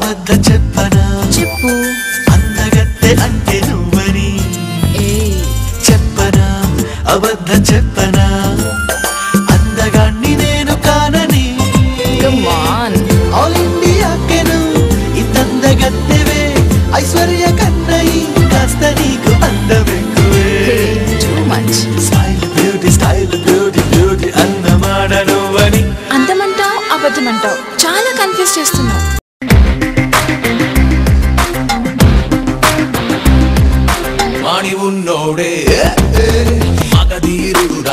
అబద్ధ చెప్పనా చెప్పు అందగత్తె అంటే నువ్వని ఏ చెప్పనా అబద్ధ చెప్పనా అందగాన్ని నేను కానని కమాన్ ఆల్ ఇండియాకెను ఇంతందగత్తెవే ఐశ్వర్య కన్నయి కాస్త నీకు అందమెక్కువే too much style beauty style beauty beauty అందమాడ నువ్వని అందమంటావు అబద్ధమంటావు చాలా కన్ఫ్యూజ్ చేస్తున్నావు మాణి ఉన్నోడే మగధీరుడు